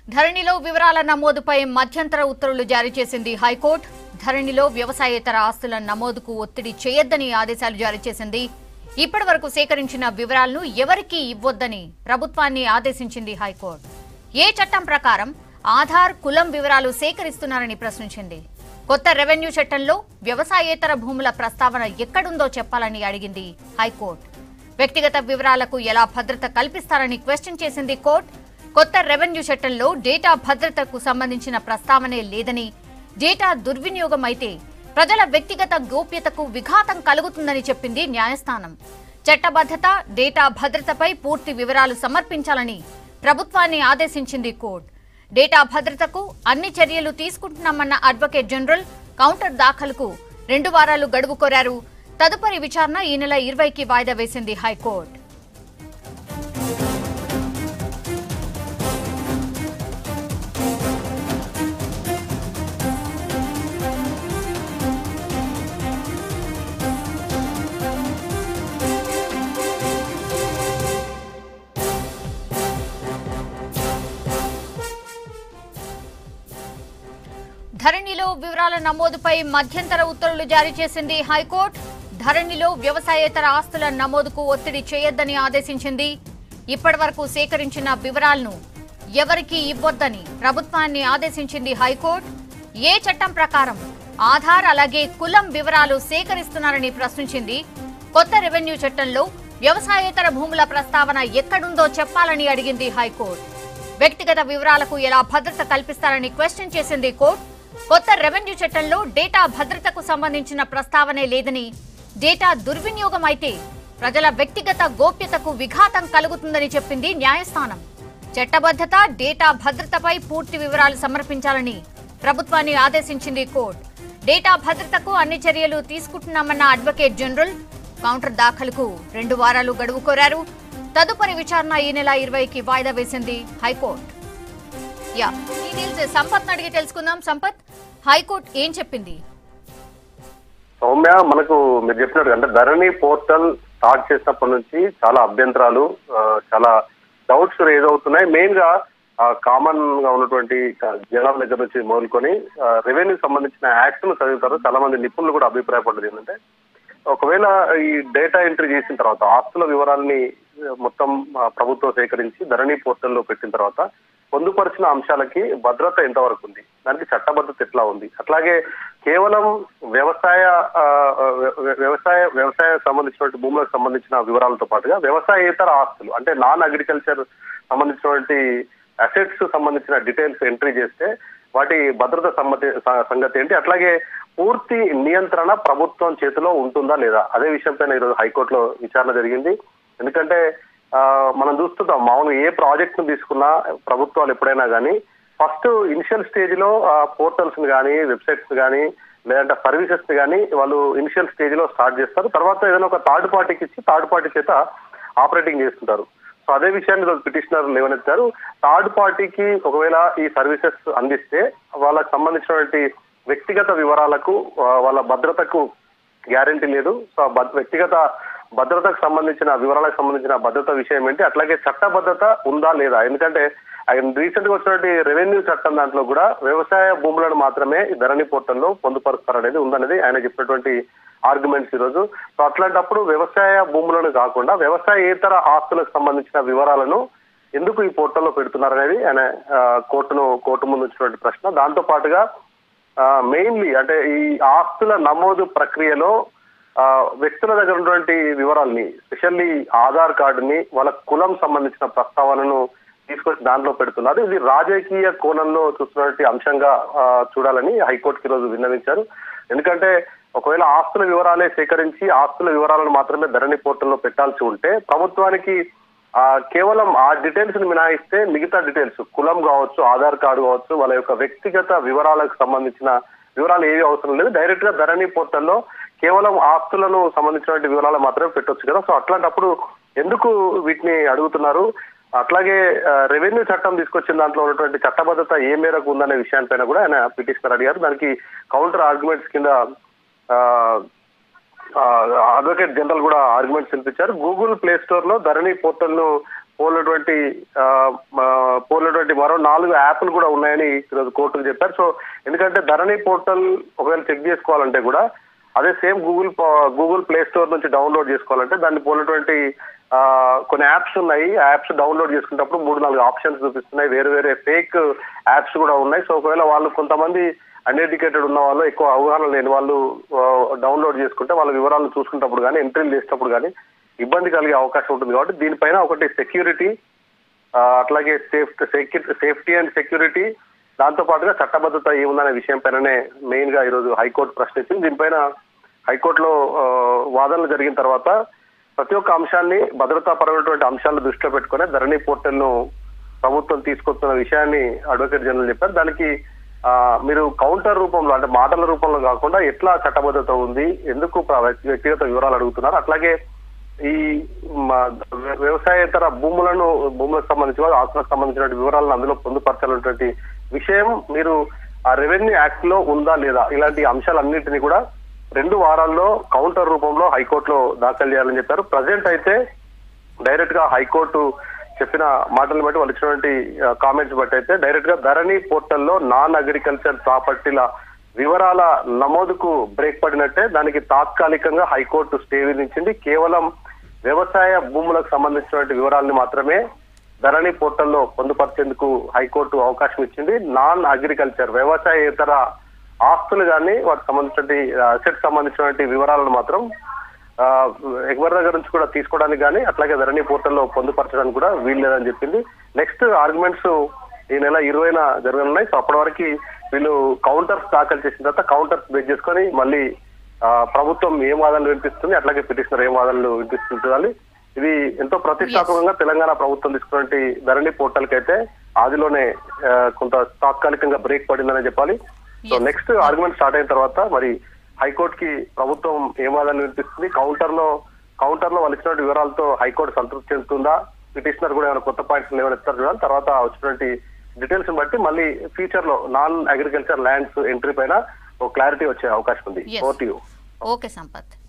ధరణిలో వివరాల నమోదుపై మధ్యంతర ఉత్తర్వులు జారీ చేసింది హైకోర్టు ధరణిలో వ్యవసాయేతర ఆస్తుల నమోదుకు ఒత్తిడి చేయొద్దని ఆదేశాలు జారీ చేసింది ఇప్పటి వరకు సేకరించిన వివరాలను ఎవరికీ ఇవ్వొద్దని ప్రభుత్వాన్ని ఆదేశించింది హైకోర్టు ఏ చట్టం ప్రకారం ఆధార్ కులం వివరాలు సేకరిస్తున్నారని ప్రశ్నించింది కొత్త రెవెన్యూ చట్టంలో వ్యవసాయేతర భూముల ప్రస్తావన ఎక్కడుందో చెప్పాలని అడిగింది హైకోర్టు వ్యక్తిగత వివరాలకు ఎలా భద్రత కల్పిస్తారని క్వశ్చన్ చేసింది కోర్టు కొత్త రెవెన్యూ చట్టంలో డేటా భద్రతకు సంబంధించిన ప్రస్తావనే లేదని డేటా దుర్వినియోగం అయితే ప్రజల వ్యక్తిగత గోప్యతకు విఘాతం కలుగుతుందని చెప్పింది న్యాయస్థానం చట్టబద్ధత డేటా భద్రతపై పూర్తి వివరాలు సమర్పించాలని ప్రభుత్వాన్ని ఆదేశించింది కోర్టు డేటా భద్రతకు అన్ని చర్యలు తీసుకుంటున్నామన్న అడ్వకేట్ జనరల్ కౌంటర్ దాఖలుకు రెండు వారాలు గడువు కోరారు తదుపరి విచారణ ఈ నెల ఇరవైకి వాయిదా వేసింది హైకోర్టు ధరణిలో వివరాల నమోదుపై మధ్యంతర ఉత్తర్వులు జారీ చేసింది హైకోర్టు ధరణిలో వ్యవసాయేతర ఆస్తుల నమోదుకు ఒత్తిడి చేయొద్దని ఆదేశించింది ఇప్పటి వరకు సేకరించిన వివరాలను ఎవరికీ ఇవ్వొద్దని ప్రభుత్వాన్ని ఆదేశించింది హైకోర్టు ఏ చట్టం ప్రకారం ఆధార్ అలాగే కులం వివరాలు సేకరిస్తున్నారని ప్రశ్నించింది కొత్త రెవెన్యూ చట్టంలో వ్యవసాయేతర భూముల ప్రస్తావన ఎక్కడుందో చెప్పాలని అడిగింది హైకోర్టు వ్యక్తిగత వివరాలకు ఎలా భద్రత కల్పిస్తారని క్వశ్చన్ చేసింది కోర్టు కొత్త రెవెన్యూ చట్టంలో డేటా భద్రతకు సంబంధించిన ప్రస్తావనే లేదని డేటా దుర్వినియోగం అయితే ప్రజల వ్యక్తిగత గోప్యతకు విఘాతం కలుగుతుందని చెప్పింది న్యాయస్థానం చట్టబద్ధత డేటా భద్రతపై పూర్తి వివరాలు సమర్పించాలని ప్రభుత్వాన్ని ఆదేశించింది కోర్టు డేటా భద్రతకు అన్ని చర్యలు తీసుకుంటున్నామన్న అడ్వకేట్ జనరల్ కౌంటర్ దాఖలుకు రెండు వారాలు గడువు కోరారు తదుపరి విచారణ ఈ నెల ఇరవైకి వాయిదా వేసింది హైకోర్టు యా డీటెయిల్స్ సంపత్ అడిగి తెలుసుకుందాం సంపత్ హైకోర్టు ఏం చెప్పింది సౌమ్య మనకు మీరు చెప్పినట్టు అంటే ధరణి పోర్టల్ స్టార్ట్ చేసినప్పటి నుంచి చాలా అభ్యంతరాలు ఆ, చాలా డౌట్స్ రేజ్ అవుతున్నాయి మెయిన్ గా కామన్ గా ఉన్నటువంటి జనాల దగ్గర నుంచి మొదలుకొని రెవెన్యూ సంబంధించిన యాక్ట్ ను చదువుతారు చాలా మంది నిపుణులు కూడా అభిప్రాయపడ్డది ఏంటంటే ఒకవేళ ఈ డేటా ఎంట్రీ చేసిన తర్వాత ఆస్తుల వివరాల్ని ఆ, మొత్తం ఆ, ప్రభుత్వం సేకరించి ధరణి పోర్టల్లో పెట్టిన తర్వాత పొందుపరిచిన అంశాలకి భద్రత ఎంతవరకు ఉంది దానికి చట్టబద్ధత ఎట్లా ఉంది అట్లాగే కేవలం వ్యవసాయ ఆ, వ్య- వ్యవసాయ వ్యవసాయ సంబంధించినటువంటి భూములకు సంబంధించిన వివరాలతో పాటుగా వ్యవసాయేతర ఆస్తులు అంటే నాన్ అగ్రికల్చర్ సంబంధించినటువంటి అసెట్స్ సంబంధించిన డీటెయిల్స్ ఎంట్రీ చేస్తే వాటి భద్రత సమ్మతి స- సంగతి ఏంటి అట్లాగే పూర్తి నియంత్రణ ప్రభుత్వం చేతిలో ఉంటుందా లేదా అదే విషయం పైన ఈరోజు హైకోర్టులో విచారణ జరిగింది ఎందుకంటే ఆ, మనం చూస్తుంటాం మామూలుగా ఏ ప్రాజెక్ట్ ను తీసుకున్నా ప్రభుత్వాలు ఎప్పుడైనా కానీ ఫస్ట్ ఇనిషియల్ స్టేజ్ లో పోర్టల్స్ ని కానీ వెబ్సైట్స్ కానీ లేదంటే సర్వీసెస్ ని కానీ వాళ్ళు ఇనిషియల్ స్టేజ్ లో స్టార్ట్ చేస్తారు తర్వాత ఏదైనా ఒక థర్డ్ పార్టీకి ఇచ్చి థర్డ్ పార్టీ చేత ఆపరేటింగ్ చేస్తుంటారు సో అదే విషయాన్ని ఈరోజు పిటిషనర్ లేవనెత్తారు థర్డ్ పార్టీకి ఒకవేళ ఈ సర్వీసెస్ అందిస్తే వాళ్ళకి సంబంధించినటువంటి వ్యక్తిగత వివరాలకు ఆ, వాళ్ళ భద్రతకు గ్యారంటీ లేదు సో ఆ భద్ర- వ్యక్తిగత భద్రతకు సంబంధించిన వివరాలకు సంబంధించిన భద్రత విషయం ఏంటి అట్లాగే చట్టబద్ధత ఉందా లేదా ఎందుకంటే ఆయన రీసెంట్ గా వచ్చినటువంటి రెవెన్యూ చట్టం దాంట్లో కూడా వ్యవసాయ భూములను మాత్రమే ఈ ధరణి పోర్టల్లో పొందుపరుస్తారనేది ఉందనేది ఆయన చెప్పినటువంటి ఆర్గ్యుమెంట్స్ ఈ రోజు సో అట్లాంటప్పుడు వ్యవసాయ భూములను కాకుండా వ్యవసాయేతర ఆస్తులకు సంబంధించిన వివరాలను ఎందుకు ఈ పోర్టల్లో పెడుతున్నారనేది ఆయన ఆ, కోర్టును కోర్టు ముందు వచ్చినటువంటి ప్రశ్న దాంతో పాటుగా మెయిన్లీ అంటే ఈ ఆస్తుల నమోదు ప్రక్రియలో ఆ, వ్యక్తుల దగ్గర ఉన్నటువంటి వివరాల్ని స్పెషల్లీ ఆధార్ కార్డుని వాళ్ళ కులం సంబంధించిన ప్రస్తావనను తీసుకొచ్చి దాంట్లో పెడుతున్నారు ఇది రాజకీయ కోణంలో చూస్తున్నటువంటి అంశంగా ఆ, చూడాలని హైకోర్టుకి ఈరోజు విన్నవించారు ఎందుకంటే ఒకవేళ ఆస్తుల వివరాలే సేకరించి ఆస్తుల వివరాలను మాత్రమే ధరణి పోర్టల్లో పెట్టాల్సి ఉంటే ప్రభుత్వానికి ఆ కేవలం ఆ డీటెయిల్స్ ని మినహాయిస్తే మిగతా డీటెయిల్స్ కులం కావచ్చు ఆధార్ కార్డు కావచ్చు వాళ్ళ యొక్క వ్యక్తిగత వివరాలకు సంబంధించిన వివరాలు ఏవి అవసరం లేదు డైరెక్ట్ గా ధరణి పోర్టల్లో కేవలం ఆస్తులను సంబంధించినటువంటి వివరాలు మాత్రమే పెట్టొచ్చు కదా సో అట్లాంటప్పుడు ఎందుకు వీటిని అడుగుతున్నారు అట్లాగే రెవెన్యూ చట్టం తీసుకొచ్చిన దాంట్లో ఉన్నటువంటి చట్టబద్ధత ఏ మేరకు ఉందనే విషయానిపైన కూడా ఆయన పిటిషనర్ అడిగారు దానికి కౌంటర్ ఆర్గ్యుమెంట్స్ కింద ఆ, అడ్వకేట్ జనరల్ కూడా ఆర్గ్యుమెంట్స్ వినిపించారు గూగుల్ ప్లే స్టోర్ లో ధరణి పోర్టల్ ను పోలినటువంటి ఆ, మా- పోలినటువంటి మరో నాలుగు యాప్లు కూడా ఉన్నాయని ఈరోజు కోర్టుకు చెప్పారు సో ఎందుకంటే ధరణి పోర్టల్ ఒకవేళ చెక్ చేసుకోవాలంటే కూడా అదే సేమ్ గూగుల్ ప- గూగుల్ ప్లే స్టోర్ నుంచి డౌన్లోడ్ చేసుకోవాలంటే దాన్ని పోలినటువంటి ఆ, కొన్ని యాప్స్ ఉన్నాయి ఆ యాప్స్ డౌన్లోడ్ చేసుకున్నప్పుడు మూడు నాలుగు ఆప్షన్స్ చూపిస్తున్నాయి వేరే వేరే ఫేక్ యాప్స్ కూడా ఉన్నాయి సో ఒకవేళ వాళ్ళు కొంతమంది అన్ఎడ్యుకేటెడ్ ఉన్న వాళ్ళు ఎక్కువ అవగాహన లేని వాళ్ళు ఆ, డౌన్లోడ్ చేసుకుంటే వాళ్ళ వివరాలను చూసుకున్నప్పుడు కానీ ఎంట్రీలు చేసేటప్పుడు కానీ ఇబ్బంది కలిగే అవకాశం ఉంటుంది కాబట్టి దీనిపైన ఒకటి సెక్యూరిటీ ఆ, అట్లాగే సేఫ్టీ సేఫ్టీ అండ్ సెక్యూరిటీ దాంతో పాటుగా చట్టబద్ధత ఏముందనే విషయం పైననే మెయిన్ గా ఈరోజు హైకోర్టు ప్రశ్నించింది దీనిపైన హైకోర్టులో ఆ, వాదనలు జరిగిన తర్వాత ప్రతి ఒక్క అంశాన్ని భద్రతాపరమైనటువంటి అంశాలను దృష్టిలో పెట్టుకుని ధరణి పోర్టల్ ను ప్రభుత్వం తీసుకొస్తున్న విషయాన్ని అడ్వకేట్ జనరల్ చెప్పారు దానికి ఆ, మీరు కౌంటర్ రూపంలో అంటే మాటల రూపంలో కాకుండా ఎట్లా చట్టబద్ధత ఉంది ఎందుకు ప్ర- వ్యక్తిగత వివరాలు అడుగుతున్నారు అట్లాగే ఈ మా వ్య- వ్యవసాయేతర భూములను భూములకు సంబంధించి కాదు, ఆస్తులకు సంబంధించిన వివరాలను అందులో పొందుపరచాలన్నటువంటి విషయం మీరు ఆ రెవెన్యూ యాక్ట్ లో ఉందా లేదా ఇలాంటి అంశాలన్నింటినీ కూడా రెండు వారాల్లో కౌంటర్ రూపంలో హైకోర్టులో దాఖలు చేయాలని చెప్పారు ప్రజెంట్ అయితే డైరెక్ట్ గా హైకోర్టు చెప్పిన మాటలను బట్టి వాళ్ళు ఇచ్చినటువంటి కామెంట్స్ బట్టి అయితే డైరెక్ట్ గా ధరణి పోర్టల్లో నాన్ అగ్రికల్చర్ ప్రాపర్టీల వివరాల నమోదుకు బ్రేక్ పడినట్టే దానికి తాత్కాలికంగా హైకోర్టు స్టే విధించింది కేవలం వ్యవసాయ భూములకు సంబంధించినటువంటి వివరాలను మాత్రమే ధరణి పోర్టల్లో పొందుపరిచేందుకు హైకోర్టు అవకాశం ఇచ్చింది నాన్ అగ్రికల్చర్ వ్యవసాయేతర ఆస్తులు కానీ వాటికి సంబంధించినటువంటి అసెట్ సంబంధించినటువంటి వివరాలను మాత్రం ఆ, ఎవరి దగ్గర నుంచి కూడా తీసుకోవడానికి కానీ అట్లాగే ధరణి పోర్టల్లో పొందుపరచడానికి కూడా వీలు లేదని చెప్పింది నెక్స్ట్ ఆర్గ్యుమెంట్స్ ఈ నెల ఇరవైన జరగనున్నాయి సో అప్పటి వరకు వీళ్ళు కౌంటర్స్ దాఖలు చేసిన తర్వాత కౌంటర్స్ బేస్ చేసుకొని మళ్ళీ ఆ, ప్రభుత్వం ఏం వాదనలు వినిపిస్తుంది అట్లాగే పిటిషనర్ ఏం వాదనలు వినిపిస్తుంది ఇది ఎంతో ప్రతిష్టాత్మకంగా తెలంగాణ ప్రభుత్వం తీసుకున్నటువంటి ధరణి పోర్టల్ కి అయితే ఆదిలోనే ఆ, కొంత తాత్కాలికంగా బ్రేక్ పడిందని చెప్పాలి so Yes. Next argument start అయిన తర్వాత మరి హైకోర్టు కి ప్రభుత్వం ఏం వాదనలు వినిపిస్తుంది కౌంటర్ లో కౌంటర్ లో వాళ్ళు ఇచ్చినటువంటి వివరాలతో హైకోర్టు సంతృప్తి చెందుతుందా పిటిషనర్ కూడా ఏమైనా కొత్త పాయింట్స్ ఏమైనా ఇస్తారు చూడాలి తర్వాత వచ్చినటువంటి డీటెయిల్స్ బట్టి మళ్ళీ ఫ్యూచర్ లో నాన్ అగ్రికల్చర్ ల్యాండ్స్ ఎంట్రీ పైన ఒక క్లారిటీ వచ్చే అవకాశం ఉంది Yes. ఓటీయూ ఓకే సంపత్